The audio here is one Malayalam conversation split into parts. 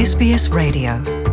SBS Radio.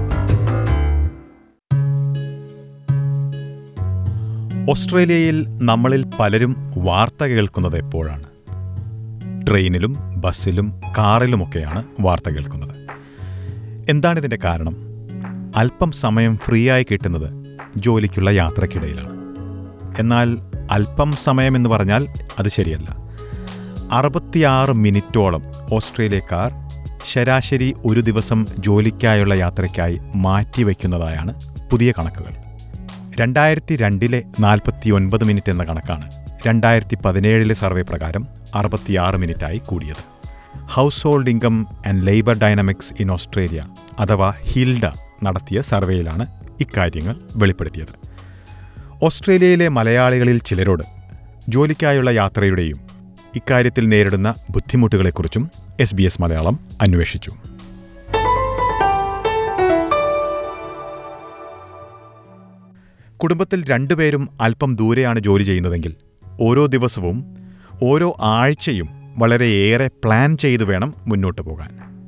ഓസ്ട്രേലിയയിൽ നമ്മളിൽ പലരും വാർത്ത കേൾക്കുന്നത് എപ്പോഴാണ് ട്രെയിനിലും ബസ്സിലും കാറിലുമൊക്കെയാണ് വാർത്ത കേൾക്കുന്നത് എന്താണിതിൻ്റെ കാരണം അല്പം സമയം ഫ്രീ ആയി കിട്ടുന്നത് ജോലിക്കുള്ള യാത്രക്കിടയിലാണ് എന്നാൽ അല്പം സമയം എന്ന് പറഞ്ഞാൽ അത് ശരിയല്ല അറുപത്തിയാറ് മിനിറ്റോളം ഓസ്ട്രേലിയക്കാർ ശരാശരി ഒരു ദിവസം ജോലിക്കായുള്ള യാത്രയ്ക്കായി മാറ്റിവെക്കുന്നതായാണ് പുതിയ കണക്കുകൾ രണ്ടായിരത്തി രണ്ടിലെ നാൽപ്പത്തി ഒൻപത് മിനിറ്റ് എന്ന കണക്കാണ് രണ്ടായിരത്തി പതിനേഴിലെ സർവേ പ്രകാരം അറുപത്തിയാറ് മിനിറ്റായി കൂടിയത് household income and labour dynamics in Australia അഥവാ ഹിൽഡ നടത്തിയ സർവേയിലാണ് ഇക്കാര്യങ്ങൾ വെളിപ്പെടുത്തിയത് ഓസ്ട്രേലിയയിലെ മലയാളികളിൽ ചിലരോട് ജോലിക്കായുള്ള യാത്രയുടെയും ഇക്കാര്യത്തിൽ നേരിടുന്ന ബുദ്ധിമുട്ടുകളെക്കുറിച്ചും എസ് ബി എസ് മലയാളം അന്വേഷിച്ചു കുടുംബത്തിൽ രണ്ടുപേരും അല്പം ദൂരെയാണ് ജോലി ചെയ്യുന്നതെങ്കിൽ ഓരോ ദിവസവും ഓരോ ആഴ്ചയും വളരെയേറെ പ്ലാൻ ചെയ്തു വേണം മുന്നോട്ട് പോകാൻ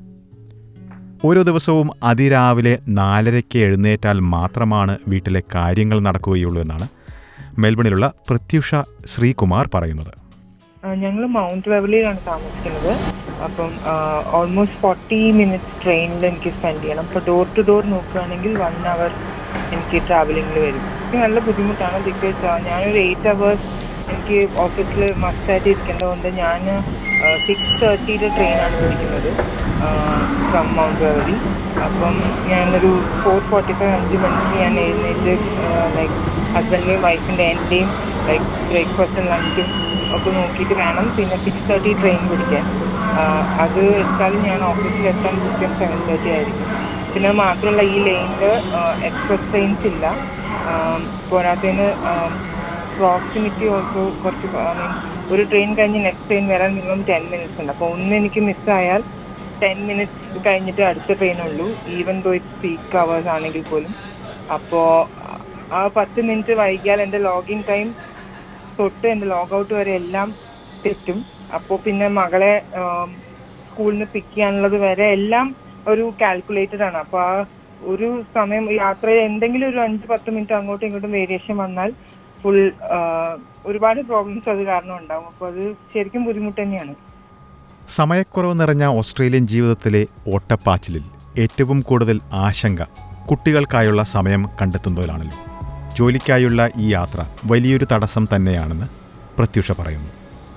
ഓരോ ദിവസവും അതിരാവിലെ നാലരയ്ക്ക് എഴുന്നേറ്റാൽ മാത്രമാണ് വീട്ടിലെ കാര്യങ്ങൾ നടക്കുകയുള്ളൂ എന്നാണ് മെൽബണിലുള്ള പ്രത്യുഷ ശ്രീകുമാർ പറയുന്നത് ഞങ്ങൾ മൗണ്ട് വെവലിയിലാണ് താമസിക്കുന്നത് അപ്പം ഓൾമോസ്റ്റ് ഫോർട്ടി മിനിറ്റ്സ് ട്രെയിനിൽ എനിക്ക് സ്പെൻഡ് ചെയ്യണം അപ്പോൾ ഡോർ ടു ഡോർ നോക്കുകയാണെങ്കിൽ വൺ അവർ എനിക്ക് ട്രാവലിംഗിൽ വരും എനിക്ക് നല്ല ബുദ്ധിമുട്ടാണ് ബിക്കോസ് ഞാനൊരു എയ്റ്റ് അവേഴ്സ് എനിക്ക് ഓഫീസിൽ മസ്റ്റായിട്ട് ഇരിക്കേണ്ടതുകൊണ്ട് ഞാൻ സിക്സ് തേർട്ടിയുടെ ട്രെയിനാണ് പിടിക്കുന്നത് ഫ്രം മൗണ്ട് വെവലി അപ്പം ഞാനൊരു ഫോർ ഫോർട്ടി ഫൈവ് അഞ്ച് മണിക്ക് ഞാൻ എഴുന്നേറ്റ് ലൈക്ക് ഹസ്ബൻഡിൻ്റെയും വൈഫിൻ്റെ എൻ്റെയും ലൈക്ക് ബ്രേക്ക്ഫാസ്റ്റും ലഞ്ചും ഒക്കെ നോക്കിയിട്ട് വേണം പിന്നെ സിക്സ് തേർട്ടി ട്രെയിൻ പിടിക്കാൻ അത് വെച്ചാൽ ഞാൻ ഓഫീസിൽ എത്താൻ കൃത്യം സെവൻ തേർട്ടി ആയിരിക്കും പിന്നെ അത് മാത്രമല്ല ഈ ലൈനിൽ എക്സ്പ്രസ് ട്രെയിൻസ് ഇല്ല പോരാത്തതിന് പ്രോക്സിമിറ്റി ഓൾസോ കുറച്ച് മീൻ ഒരു ട്രെയിൻ കഴിഞ്ഞ് നെക്സ്റ്റ് ട്രെയിൻ വരാൻ മിനിമം ടെൻ മിനിറ്റ്സ് ഉണ്ട് അപ്പോൾ ഒന്ന് എനിക്ക് മിസ്സായാൽ ടെൻ മിനിറ്റ്സ് കഴിഞ്ഞിട്ട് അടുത്ത ട്രെയിൻ ഉള്ളൂ even though it peak hours ആണെങ്കിൽ പോലും അപ്പോൾ ആ പത്ത് മിനിറ്റ് വൈകിയാൽ എൻ്റെ ലോഗിൻ ടൈം തൊട്ട് എൻ്റെ ലോഗൗട്ട് വരെ എല്ലാം തെറ്റും അപ്പോൾ പിന്നെ മകളെ സ്കൂളിൽ നിന്ന് പിക്ക് ചെയ്യാനുള്ളത് വരെ എല്ലാം ഒരു കാൽക്കുലേറ്റഡ് ആണ് അപ്പോൾ ആ ഒരു സമയം യാത്ര എന്തെങ്കിലും ഒരു അഞ്ച് പത്ത് മിനിറ്റ് അങ്ങോട്ടും ഇങ്ങോട്ടും വേരിയേഷൻ വന്നാൽ ഫുൾ ഒരുപാട് പ്രോബ്ലംസ് അത് കാരണം ഉണ്ടാവും അപ്പോൾ അത് ശരിക്കും ബുദ്ധിമുട്ട് തന്നെയാണ് സമയക്കുറവ് നിറഞ്ഞ ഓസ്ട്രേലിയൻ ജീവിതത്തിലെ ഓട്ടപ്പാച്ചിലിൽ ഏറ്റവും കൂടുതൽ ആശങ്ക കുട്ടികൾക്കായുള്ള സമയം കണ്ടെത്തുന്നതിലാണല്ലോ ജോലിക്കായുള്ള ഈ യാത്ര വലിയൊരു തടസ്സം തന്നെയാണെന്ന് പ്രത്യുഷ പറയുന്നു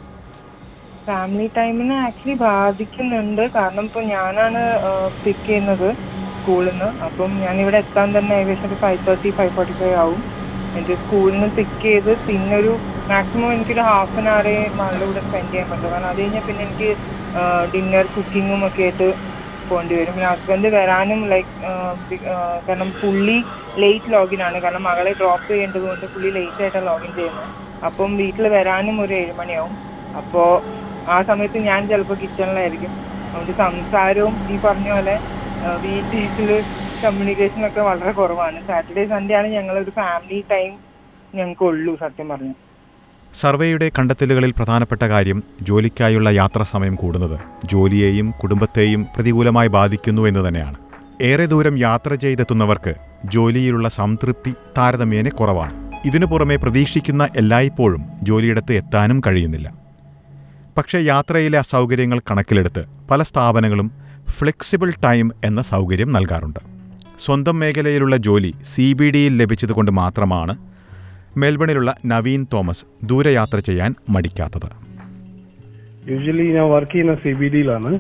ഫാമിലി ടൈമിനെ ആക്ച്വലി ബാധിക്കുന്നുണ്ട് കാരണം ഇപ്പോൾ ഞാനാണ് പിക്ക് ചെയ്യുന്നത് സ്കൂളിൽ നിന്ന് അപ്പം ഞാൻ ഇവിടെ എത്താൻ തന്നെ ഏകദേശം ഒരു five thirty five forty five ആവും എൻ്റെ സ്കൂളിൽ നിന്ന് പിക്ക് ചെയ്ത് പിന്നെ ഒരു മാക്സിമം എനിക്കൊരു ഹാഫ് ആൻ അവറേ മകളുടെ കൂടെ സ്പെൻഡ് ചെയ്യാൻ പറ്റും കാരണം അത് കഴിഞ്ഞാൽ പിന്നെ എനിക്ക് ഡിന്നർ കുക്കിങ്ങും ഒക്കെ ആയിട്ട് പോകേണ്ടി വരും പിന്നെ ഹസ്ബൻഡ് വരാനും ലൈക്ക് കാരണം പുള്ളി ലേറ്റ് ലോഗിൻ ആണ് കാരണം മകളെ ഡ്രോപ്പ് ചെയ്യേണ്ടത് കൊണ്ട് പുള്ളി ലേറ്റ് ആയിട്ടാണ് ലോഗിൻ ചെയ്യുന്നത് അപ്പം വീട്ടിൽ വരാനും ഒരു ഏഴുമണിയാവും അപ്പോൾ ആ സമയത്ത് ഞാൻ ചിലപ്പോൾ കിച്ചണിലായിരിക്കും അതുകൊണ്ട് സംസാരവും ഈ പറഞ്ഞ പോലെ വീട്ടിൽ കമ്മ്യൂണിക്കേഷൻ ഒക്കെ വളരെ കുറവാണ് സാറ്റർഡേ സൺഡേ ആണ് ഞങ്ങളൊരു ഫാമിലി ടൈം ഞങ്ങൾക്ക് ഉള്ളൂ സത്യം പറഞ്ഞു സർവേയുടെ കണ്ടെത്തലുകളിൽ പ്രധാനപ്പെട്ട കാര്യം ജോലിക്കായുള്ള യാത്രാ സമയം കൂടുന്നത് ജോലിയെയും കുടുംബത്തെയും പ്രതികൂലമായി ബാധിക്കുന്നു എന്ന് തന്നെയാണ് ഏറെ ദൂരം യാത്ര ചെയ്തെത്തുന്നവർക്ക് ജോലിയിലുള്ള സംതൃപ്തി താരതമ്യേന കുറവാണ് ഇതിനു പുറമെ പ്രതീക്ഷിക്കുന്ന എല്ലായ്പ്പോഴും ജോലിയിടത്ത് എത്താനും കഴിയുന്നില്ല പക്ഷേ യാത്രയിലെ അസൗകര്യങ്ങൾ കണക്കിലെടുത്ത് പല സ്ഥാപനങ്ങളും ഫ്ലെക്സിബിൾ ടൈം എന്ന സൗകര്യം നൽകാറുണ്ട് സ്വന്തം മേഖലയിലുള്ള ജോലി സി ബി ഡിയിൽ ലഭിച്ചതുകൊണ്ട് മാത്രമാണ് മെൽബണിലുള്ള നവീൻ തോമസ് ദൂരയാത്ര ചെയ്യാൻ മടിക്കാത്തത് യൂഷ്വലി ഞാൻ വർക്ക് ചെയ്യുന്ന സി ബി ഡിയിലാണ്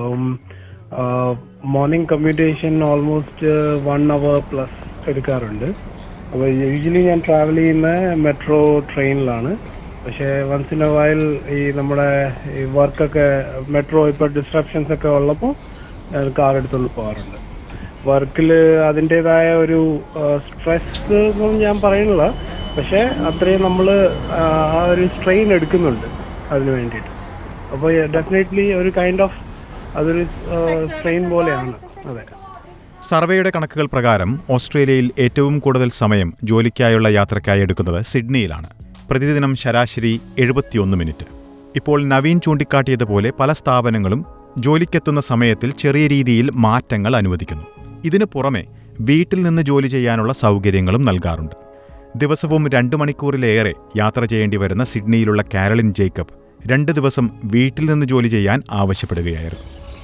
morning commutation almost one hour plus എടുക്കാറുണ്ട് അപ്പോൾ യൂഷ്വലി ഞാൻ ട്രാവൽ ചെയ്യുന്ന മെട്രോ ട്രെയിനിലാണ് പക്ഷേ വൺസ് ഇൻ എ വൈൽ ഈ നമ്മുടെ ഈ വർക്കൊക്കെ മെട്രോ ഇപ്പോൾ ഡിസ്ട്രപ്ഷൻസ് ഒക്കെ ഉള്ളപ്പോൾ കാർ എടുത്തുകൊണ്ട് പോകാറുണ്ട് വർക്കിൽ അതിൻ്റെതായ ഒരു സ്ട്രെസ് ഒന്നും ഞാൻ പറയുന്നില്ല പക്ഷേ അത്രയും നമ്മൾ ആ ഒരു സ്ട്രെയിൻ എടുക്കുന്നുണ്ട് അതിന് വേണ്ടിയിട്ട് അപ്പോൾ ഡെഫിനറ്റ്ലി ഒരു കൈൻഡ് ഓഫ് അതൊരു സ്ട്രെയിൻ പോലെയാണ് അതെ സർവേയുടെ കണക്കുകൾ പ്രകാരം ഓസ്ട്രേലിയയിൽ ഏറ്റവും കൂടുതൽ സമയം ജോലിക്കായുള്ള യാത്രയ്ക്കായി എടുക്കുന്നത് സിഡ്നിയിലാണ് പ്രതിദിനം ശരാശരി എഴുപത്തിയൊന്ന് മിനിറ്റ് ഇപ്പോൾ നവീൻ ചൂണ്ടിക്കാട്ടിയതുപോലെ പല സ്ഥാപനങ്ങളും ജോലിക്കെത്തുന്ന സമയത്തിൽ ചെറിയ രീതിയിൽ മാറ്റങ്ങൾ അനുവദിക്കുന്നു ഇതിനു പുറമെ വീട്ടിൽ നിന്ന് ജോലി ചെയ്യാനുള്ള സൗകര്യങ്ങളും നൽകാറുണ്ട് ദിവസവും രണ്ട് മണിക്കൂറിലേറെ യാത്ര ചെയ്യേണ്ടി വരുന്ന സിഡ്നിയിലുള്ള കാരളിൻ ജേക്കബ് രണ്ട് ദിവസം വീട്ടിൽ നിന്ന് ജോലി ചെയ്യാൻ ആവശ്യപ്പെടുകയായിരുന്നു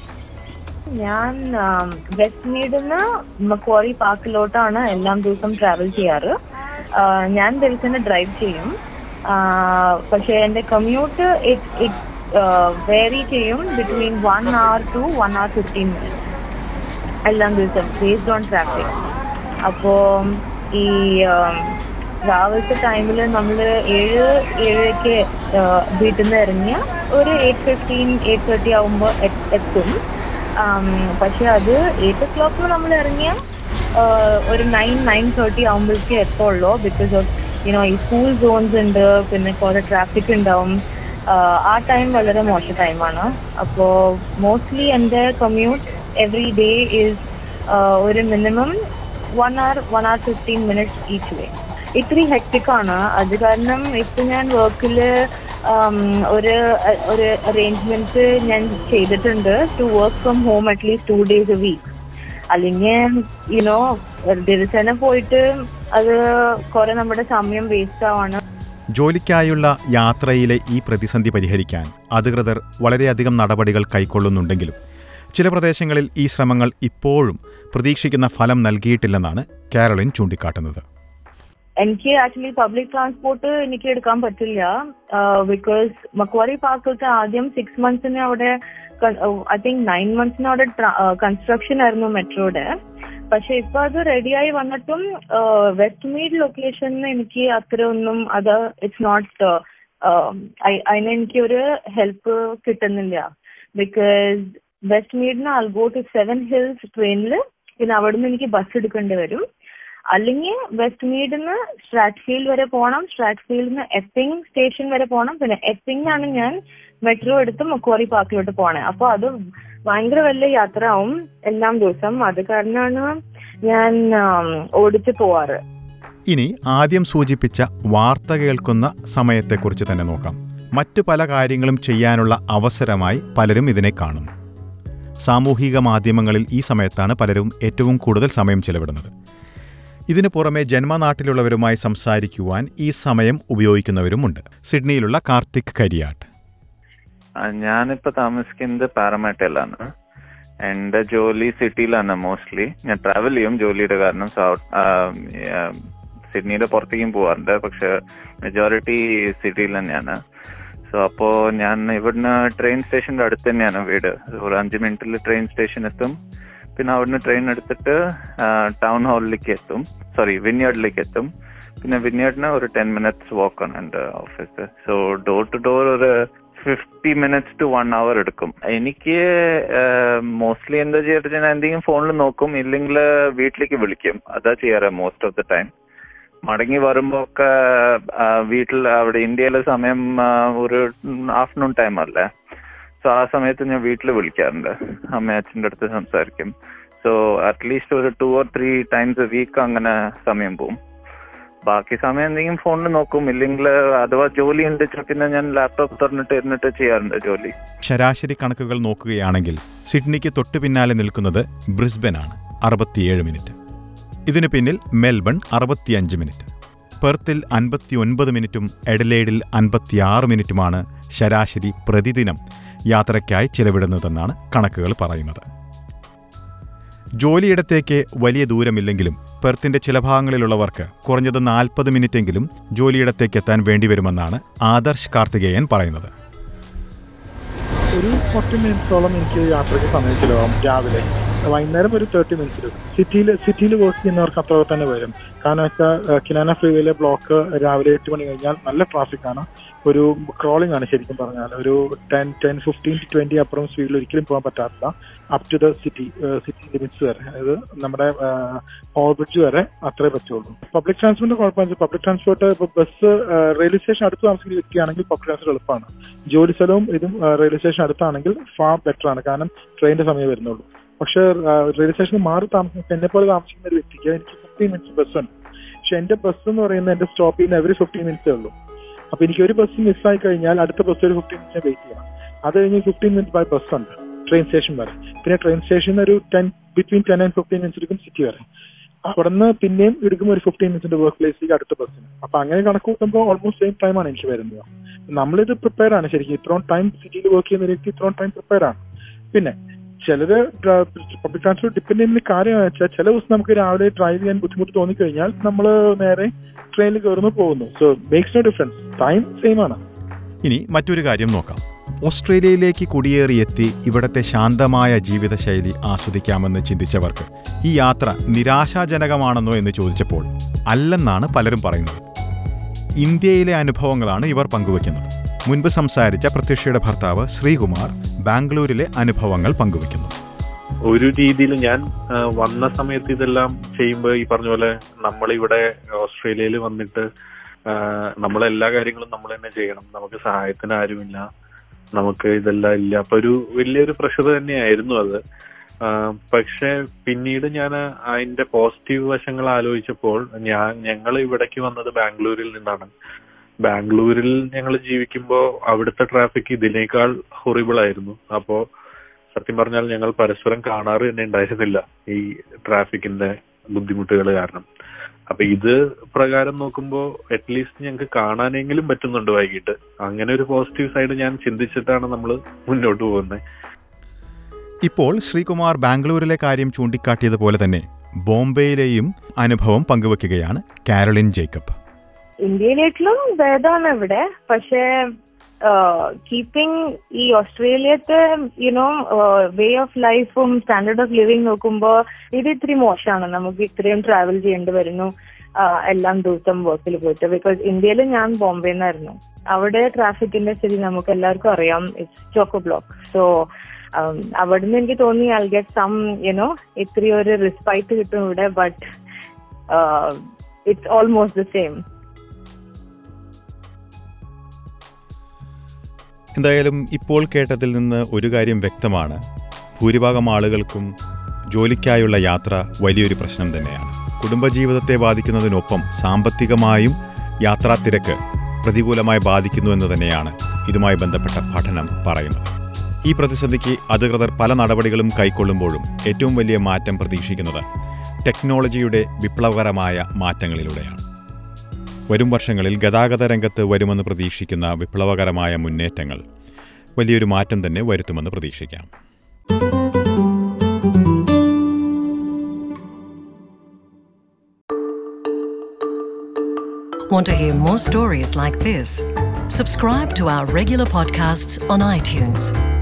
ഞാൻ വെസ്റ്റ് മീഡിന്ന് മക്വാറി പാർക്കിലോട്ടാണ് എല്ലാം ദിവസം ട്രാവൽ ചെയ്യാറ് ആ, ഞാൻ ദിവസം ഡ്രൈവ് ചെയ്യും ആ, പക്ഷേ എൻ്റെ കമ്മ്യൂട്ട് ഇറ്റ് വേരി ചെയ്യും between one hour to one hour fifteen minutes എല്ലാം ദിവസം ബേസ്ഡ് ഓൺ ട്രാഫിക് അപ്പോൾ ഈ ആം, രാവിലത്തെ ടൈമിൽ നമ്മൾ ഏഴ് ഏഴരയ്ക്ക് വീട്ടിൽ നിന്ന് ഇറങ്ങിയ ഒരു എയ്റ്റ് ഫിഫ്റ്റീൻ എയ്റ്റ് തേർട്ടി ആകുമ്പോൾ എത്തും ആം, പക്ഷെ അത് എയ്റ്റ് ഒ ക്ലോക്കിൽ നമ്മൾ ഇറങ്ങിയ ഒരു നയൻ നയൻ തേർട്ടി ആകുമ്പോഴേക്കേ എത്തുള്ളൂ ബിക്കോസ് ഓഫ് യുനോ ഈ സ്കൂൾ സോൺസ് ഉണ്ട് പിന്നെ കുറേ ട്രാഫിക് ഉണ്ടാവും ആഹ് ആ ടൈം വളരെ മോശം ടൈമാണ് അപ്പോൾ മോസ്റ്റ്ലി എൻ്റെ കമ്മ്യൂട്ട് എവറി ഡേ ഈസ് ഒരു minimum one hour one hour fifteen minutes each way ഇത്തിരി hectic ആണ് അത് കാരണം ഇപ്പൊ ഞാൻ വർക്കിൽ ഒരു ഒരു അറേഞ്ച്മെന്റ് ഞാൻ ചെയ്തിട്ടുണ്ട് to work from home at least two days a week അല്ലെങ്കിൽ യുനോ ദിവസേന പോയിട്ട് അത് കുറെ നമ്മുടെ സമയം വേസ്റ്റ് ആവാണ് ജോലിക്കായുള്ള യാത്രയിലെ ഈ പ്രതിസന്ധി പരിഹരിക്കാൻ അധികൃതർ വളരെയധികം നടപടികൾ കൈക്കൊള്ളുന്നുണ്ടെങ്കിലും ചില പ്രദേശങ്ങളിൽ ഈ ശ്രമങ്ങൾ ഇപ്പോഴും പ്രതീക്ഷിക്കുന്ന ഫലം നൽകിയിട്ടില്ലെന്നാണ് കാരളിൻ ചൂണ്ടിക്കാട്ടുന്നത് എനിക്ക് ആക്ച്വലി പബ്ലിക് ട്രാൻസ്പോർട്ട് എനിക്ക് എടുക്കാൻ പറ്റില്ല ബിക്കോസ് മക്വാറി പാർക്കൊക്കെ ആദ്യം സിക്സ് മന്ത്സിന് അവിടെ ഐ തിങ്ക് നയൻ മന്ത്സിന് അവിടെ കൺസ്ട്രക്ഷൻ ആയിരുന്നു മെട്രോയുടെ പക്ഷെ ഇപ്പൊ അത് റെഡിയായി വന്നിട്ടും വെസ്റ്റ് മീഡ് ലൊക്കേഷനിൽ എനിക്ക് അത്ര ഒന്നും അത് ഇറ്റ്സ് നോട്ട് അതിന് എനിക്ക് ഒരു ഹെൽപ്പ് കിട്ടുന്നില്ല ബിക്കോസ് വെസ്റ്റ് മീഡിന് I'll go to Seven Hills ട്രെയിനിൽ പിന്നെ അവിടുന്ന് എനിക്ക് ബസ് എടുക്കേണ്ടി വരും അല്ലെങ്കിൽ വെസ്റ്റ് മീഡിന്ന് സ്ട്രാറ്റ്ഫീൽഡ് വരെ പോകണം സ്ട്രാറ്റ്ഫീൽഡിൽ നിന്ന് എപ്പിംഗ് സ്റ്റേഷൻ വരെ പോകണം പിന്നെ എപ്പിംഗാണ് ഞാൻ മെട്രോ എടുത്ത് മക്വാറി പാർക്കിലോട്ട് പോണേ അപ്പൊ അത് ഭയങ്കര വലിയ യാത്ര ആവും എല്ലാം ദിവസം അത് കാരണമാണ് ഞാൻ ആം, ഓടിച്ച് പോവാറ് ഇനി ആദ്യം സൂചിപ്പിച്ച വാർത്ത കേൾക്കുന്ന സമയത്തെക്കുറിച്ച് തന്നെ നോക്കാം മറ്റു പല കാര്യങ്ങളും ചെയ്യാനുള്ള അവസരമായി പലരും ഇതിനെ കാണുന്നു സാമൂഹിക മാധ്യമങ്ങളിൽ ഈ സമയത്താണ് പലരും ഏറ്റവും കൂടുതൽ സമയം ചെലവിടുന്നത് ഇതിനു പുറമെ ജന്മനാട്ടിലുള്ളവരുമായി സംസാരിക്കുവാൻ ഈ സമയം ഉപയോഗിക്കുന്നവരുമുണ്ട് സിഡ്നിയിലുള്ള കാർത്തിക് കരിയാട്ട് ആ, ഞാനിപ്പോ താമസിക്കുന്നത് പാരമേട്ടയിലാണ് എന്റെ ജോലി സിറ്റിയിലാണ് മോസ്റ്റ്ലി ഞാൻ ട്രാവൽ ചെയ്യും ജോലിയുടെ കാരണം സൗത്ത് സിഡ്നിയുടെ പുറത്തേക്കും പോവാറുണ്ട് പക്ഷെ മെജോറിറ്റി സിറ്റിയിൽ തന്നെയാണ് സോ അപ്പോ ഞാൻ ഇവിടുന്ന് ട്രെയിൻ സ്റ്റേഷന്റെ അടുത്ത് തന്നെയാണ് വീട് ഒരു അഞ്ച് മിനിറ്റിൽ ട്രെയിൻ സ്റ്റേഷൻ എത്തും പിന്നെ അവിടുന്ന് ട്രെയിൻ എടുത്തിട്ട് ടൗൺ ഹാളിലേക്ക് എത്തും സോറി വിന്യാർഡിലേക്ക് എത്തും പിന്നെ വിന്യാർഡിന് ഒരു ടെൻ മിനിറ്റ്സ് വാക്കാണ് എൻ്റെ office so door to door ഒരു fifty minutes to one hour എടുക്കും എനിക്ക് മോസ്റ്റ്ലി എന്താ ചെയ്യാറ് ഞാൻ എന്തെങ്കിലും ഫോണിൽ നോക്കും ഇല്ലെങ്കിൽ വീട്ടിലേക്ക് വിളിക്കും അതാ ചെയ്യാറ് മോസ്റ്റ് ഓഫ് ദ ടൈം മടങ്ങി വരുമ്പോ ഒക്കെ ആ, വീട്ടിൽ അവിടെ ഇന്ത്യയിലെ സമയം ആ, ഒരു ആഫ്റ്റർനൂൺ ടൈം അല്ലേ സോ ആ സമയത്ത് ഞാൻ വീട്ടിൽ വിളിക്കാറുണ്ട് അമ്മ അച്ഛൻ്റെ അടുത്ത് സംസാരിക്കും സോ അറ്റ്ലീസ്റ്റ് ഒരു two or three times a week അങ്ങനെ സമയം പോവും ബാക്കി സമയം എന്തെങ്കിലും ഫോണിൽ നോക്കും ഇല്ലെങ്കിൽ അഥവാ ജോലി ഉണ്ട് വെച്ചാൽ പിന്നെ ഞാൻ ലാപ്ടോപ്പ് തുറന്നിട്ട് ഇരുന്നിട്ട് ചെയ്യാറുണ്ട് ജോലി ശരാശരി കണക്കുകൾ നോക്കുകയാണെങ്കിൽ സിഡ്നിക്ക് തൊട്ടു പിന്നാലെ നിൽക്കുന്നത് ബ്രിസ്ബനാണ് അറുപത്തിയേഴ് മിനിറ്റ് ഇതിനു പിന്നിൽ മെൽബൺ അറുപത്തിയഞ്ച് മിനിറ്റ് പെർത്തിൽ അൻപത്തിയൊൻപത് മിനിറ്റും എഡലേഡിൽ അൻപത്തിയാറ് മിനിറ്റുമാണ് ശരാശരി പ്രതിദിനം യാത്രയ്ക്കായി ചിലവിടുന്നതെന്നാണ് കണക്കുകൾ പറയുന്നത് ജോലിയിടത്തേക്ക് വലിയ ദൂരമില്ലെങ്കിലും പെർത്തിന്റെ ചില ഭാഗങ്ങളിലുള്ളവർക്ക് കുറഞ്ഞത് നാൽപ്പത് മിനിറ്റെങ്കിലും ജോലിയിടത്തേക്ക് എത്താൻ വേണ്ടിവരുമെന്നാണ് ആദർശ് കാർത്തികേയൻ പറയുന്നത് ഒരു ഫോർട്ടി മിനിറ്റ്സോളം എനിക്ക് യാത്രയ്ക്ക് സമയം ചിലവാകും രാവിലെ വൈകുന്നേരം ഒരു തേർട്ടി മിനിറ്റ്സ് സിറ്റിയിൽ സിറ്റിയിൽ വർക്ക് ചെയ്യുന്നവർക്ക് അത്ര തന്നെ വരും കാരണം വെച്ചാൽ കിനാന ഫ്രീവേയിലെ ബ്ലോക്ക് രാവിലെ എട്ട് മണി കഴിഞ്ഞാൽ നല്ല ട്രാഫിക് ആണ് ഒരു ക്രോളിംഗ് ആണ് ശരിക്കും പറഞ്ഞാൽ ഒരു ten ten fifteen to twenty അപ്പുറം സ്പീഡിൽ ഒരിക്കലും പോകാൻ പറ്റാറില്ല up to the city city limits വരെ അതായത് നമ്മുടെ ഓവർബ്രിഡ്ജ് വരെ അത്രേ പറ്റുള്ളൂ പബ്ലിക് ട്രാൻസ്പോർട്ടിന്റെ കുഴപ്പമെന്ന് പബ്ലിക് ട്രാൻസ്പോർട്ട് ഇപ്പോൾ ബസ് റെയിൽവേ സ്റ്റേഷൻ അടുത്ത് താമസിക്കുന്ന വ്യക്തിയാണെങ്കിൽ പബ്ലിക് ട്രാൻസ്പോർട്ട് എളുപ്പമാണ് ജോലി സ്ഥലവും ഇതും റെയിൽവേ സ്റ്റേഷൻ അടുത്താണെങ്കിൽ ഫാർ ബെറ്റർ ആണ് കാരണം ട്രെയിനിന്റെ സമയം വരുന്നുള്ളൂ പക്ഷെ റെയിൽവേ സ്റ്റേഷനിൽ മാറി താമസിക്കുന്ന എന്നെ പോലെ താമസിക്കുന്ന ഒരു വ്യക്തിക്ക് എനിക്ക് ഫിഫ്റ്റീൻ മിനിറ്റ്സ് ബസ് ഉണ്ട് പക്ഷെ എന്റെ ബസ് എന്ന് പറയുന്നത് എന്റെ സ്റ്റോപ്പിൽ നിന്ന് എവറി ഫിഫ്റ്റീൻ മിനിറ്റ്സേ ഉള്ളൂ അപ്പൊ എനിക്ക് ഒരു ബസ് മിസ്സായി കഴിഞ്ഞാൽ അടുത്ത ബസ് ഒരു ഫിഫ്റ്റീൻ മിനിറ്റ് വെയിറ്റ് ചെയ്യണം അത് കഴിഞ്ഞ് ഫിഫ്റ്റീൻ മിനിറ്റ് ബൈ ബസ് ഉണ്ട് ട്രെയിൻ സ്റ്റേഷൻ വരെ പിന്നെ ട്രെയിൻ സ്റ്റേഷൻ ഒരു ten between ten and fifteen minutes എടുക്കും സിറ്റി വരെ അവിടുന്ന് പിന്നെയും എടുക്കും ഒരു ഫിഫ്റ്റീൻ മിനിറ്റ്സിന്റെ വർക്ക് പ്ലേസിലേക്ക് അടുത്ത ബസ്സിന് അപ്പൊ അങ്ങനെ കണക്ക് കൂട്ടുമ്പോൾ ഓൾമോസ്റ്റ് സെയിം ടൈമാണ് എനിക്ക് വരുന്നത് നമ്മളിത് പ്രിപ്പയർ ആണ് ശരിക്കും ഇത്രയും ടൈം സിറ്റിയിൽ വർക്ക് ചെയ്യുന്ന വ്യക്തി ഇത്രയും ടൈം പ്രിപ്പയർ ആണ് പിന്നെ ചിലര് പബ്ലിക് ട്രാൻസ്പോർട്ട് ഡിപ്പെൻഡ് ചെയ്യുന്ന കാര്യം വെച്ചാൽ ചില ദിവസം നമുക്ക് രാവിലെ ഡ്രൈവ് ചെയ്യാൻ ബുദ്ധിമുട്ട് തോന്നിക്കഴിഞ്ഞാൽ നമ്മൾ നേരെ ട്രെയിനിൽ കയറുന്നു പോകുന്നു so makes no difference time same ആണ് ഇനി മറ്റൊരു കാര്യം നോക്കാം ഓസ്ട്രേലിയയിലേക്ക് കുടിയേറിയെത്തി ഇവിടത്തെ ശാന്തമായ ജീവിതശൈലി ആസ്വദിക്കാമെന്ന് ചിന്തിച്ചവർക്ക് ഈ യാത്ര നിരാശാജനകമാണെന്നോ എന്ന് ചോദിച്ചപ്പോൾ അല്ലെന്നാണ് പലരും പറയുന്നത് ഇന്ത്യയിലെ അനുഭവങ്ങളാണ് ഇവർ പങ്കുവയ്ക്കുന്നത് മുൻപ് സംസാരിച്ച പ്രത്യക്ഷയുടെ ഭർത്താവ് ശ്രീകുമാർ ബാംഗ്ലൂരിലെ അനുഭവങ്ങൾ പങ്കുവയ്ക്കുന്നു ഒരു രീതിയിൽ ഞാൻ ആ, വന്ന സമയത്ത് ഇതെല്ലാം ചെയ്യുമ്പോൾ ഈ പറഞ്ഞ പോലെ നമ്മളിവിടെ ഓസ്ട്രേലിയയിൽ വന്നിട്ട് ആ, നമ്മളെല്ലാ കാര്യങ്ങളും നമ്മൾ തന്നെ ചെയ്യണം നമുക്ക് സഹായത്തിന് ആരുമില്ല നമുക്ക് ഇതെല്ലാം ഇല്ല അപ്പൊ ഒരു വലിയൊരു പ്രഷർ തന്നെയായിരുന്നു അത് ആ, പക്ഷെ പിന്നീട് ഞാൻ അതിന്റെ പോസിറ്റീവ് വശങ്ങൾ ആലോചിച്ചപ്പോൾ ഞാൻ ഞങ്ങൾ ഇവിടേക്ക് വന്നത് ബാംഗ്ലൂരിൽ നിന്നാണ് ബാംഗ്ലൂരിൽ ഞങ്ങൾ ജീവിക്കുമ്പോൾ അവിടുത്തെ ട്രാഫിക് ഇതിനേക്കാൾ ഹൊറിബിൾ ആയിരുന്നു അപ്പോ സത്യം പറഞ്ഞാൽ ഞങ്ങൾ പരസ്പരം കാണാറ് തന്നെ ഉണ്ടായിരുന്നില്ല ഈ ട്രാഫിക്കിന്റെ ബുദ്ധിമുട്ടുകൾ കാരണം അപ്പൊ ഇത് പ്രകാരം നോക്കുമ്പോൾ അറ്റ്ലീസ്റ്റ് ഞങ്ങൾക്ക് കാണാനെങ്കിലും പറ്റുന്നുണ്ട് വൈകിട്ട് അങ്ങനെ ഒരു പോസിറ്റീവ് സൈഡ് ഞാൻ ചിന്തിച്ചിട്ടാണ് നമ്മൾ മുന്നോട്ട് പോകുന്നത് ഇപ്പോൾ ശ്രീകുമാർ ബാംഗ്ലൂരിലെ കാര്യം ചൂണ്ടിക്കാട്ടിയതുപോലെ തന്നെ ബോംബെയിലെയും അനുഭവം പങ്കുവയ്ക്കുകയാണ് കാരളിൻ ജേക്കബ് ഇന്ത്യയിലേക്കും ഭേദമാണ് ഇവിടെ പക്ഷേ കീപ്പിംഗ് ഈ ഓസ്ട്രേലിയത്തെ യുനോ വേ ഓഫ് ലൈഫും സ്റ്റാൻഡേർഡ് ഓഫ് ലിവിങ് നോക്കുമ്പോൾ ഇത് ഇത്തിരി മോശമാണ് നമുക്ക് ഇത്രയും ട്രാവൽ ചെയ്യേണ്ടി വരുന്നു ആ, എല്ലാം ദിവസം വർക്കിൽ പോയിട്ട് ബിക്കോസ് ഇന്ത്യയിൽ ഞാൻ ബോംബെന്നായിരുന്നു അവിടെ ട്രാഫിക്കിന്റെ സ്ഥിതി നമുക്ക് എല്ലാവർക്കും അറിയാം ഇറ്റ്സ് ചോക്കോ ബ്ലോക്ക് സോ അവിടുന്ന് എനിക്ക് തോന്നി ഐ ഗെറ്റ് സം യുനോ ഇത്തിരി ഒരു റിസ്പൈറ്റ് കിട്ടും ഇവിടെ but it's almost the same എന്തായാലും ഇപ്പോൾ കേട്ടതിൽ നിന്ന് ഒരു കാര്യം വ്യക്തമാണ് ഭൂരിഭാഗം ആളുകൾക്കും ജോലിക്കായുള്ള യാത്ര വലിയൊരു പ്രശ്നം തന്നെയാണ് കുടുംബജീവിതത്തെ ബാധിക്കുന്നതിനൊപ്പം സാമ്പത്തികമായും യാത്രാ തിരക്ക് പ്രതികൂലമായി ബാധിക്കുന്നു എന്ന് തന്നെയാണ് ഇതുമായി ബന്ധപ്പെട്ട പഠനം പറയുന്നത് ഈ പ്രതിസന്ധിക്ക് അധികൃതർ പല നടപടികളും കൈക്കൊള്ളുമ്പോഴും ഏറ്റവും വലിയ മാറ്റം പ്രതീക്ഷിക്കുന്നത് ടെക്നോളജിയുടെ വിപ്ലവകരമായ മാറ്റങ്ങളിലൂടെയാണ് വരും വർഷങ്ങളിൽ ഗതാഗത രംഗത്ത് വരുമെന്ന് പ്രതീക്ഷിക്കുന്ന വിപ്ലവകരമായ മുന്നേറ്റങ്ങൾ വലിയൊരു മാറ്റം തന്നെ വരുത്തുമെന്ന് പ്രതീക്ഷിക്കാം Want to hear more stories like this? Subscribe to our regular podcasts on iTunes.